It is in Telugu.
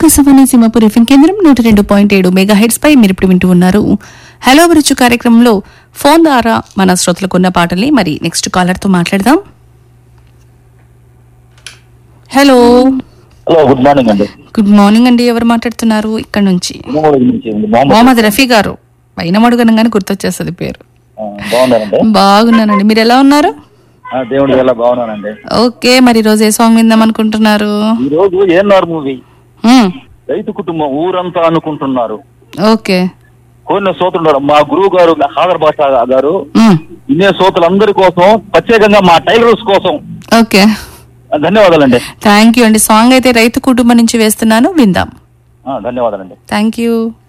ఆకాశవాణి సింహపూర్ ఎఫ్ఎం కేంద్రం నూట రెండు పాయింట్ ఏడు మెగా హెడ్స్ పై మీరు ఇప్పుడు వింటూ ఉన్నారు హలో అభిరుచి కార్యక్రమంలో ఫోన్ ద్వారా మన శ్రోతలకు ఉన్న పాటల్ని మరి నెక్స్ట్ కాలర్ తో మాట్లాడదాం హలో హలో గుడ్ మార్నింగ్ అండి గుడ్ మార్నింగ్ అండి ఎవరు మాట్లాడుతున్నారు ఇక్కడ నుంచి తిరుమల నుంచి ఉంది. మొహమ్మద్ మొహమ్మద్ రఫీ గారు పైన మడుగనగానే గుర్తొచ్చేస్తుంది పేరు ఆ, బాగున్నారండి బాగున్నానండి మీరు ఎలా ఉన్నారు ఆ, దేవుడి వల్ల బాగున్నానండి ఓకే మరి ఈ రోజు ఏ సాంగ్ విందాం అనుకుంటున్నారు ఈ రోజు ఏఎన్ఆర్ మూవీ మ్మ్. రైతు కుటుంబం ఊరంతా అనుకుంటున్నారు ఓకే కోరిన సోతున్నారు మా గురువు గారు హాదర్ భాష గారు మ్మ్. ఇన్నే సోతులందరి కోసం ప్రత్యేకంగా మా టైలర్స్ కోసం ఓకే ఆ, ధన్యవాదాలండి థ్యాంక్ యూ అండి సాంగ్ అయితే రైతు కుటుంబం నుంచి వేస్తున్నాను విందాం ఆ, ధన్యవాదాలండి థ్యాంక్ యూ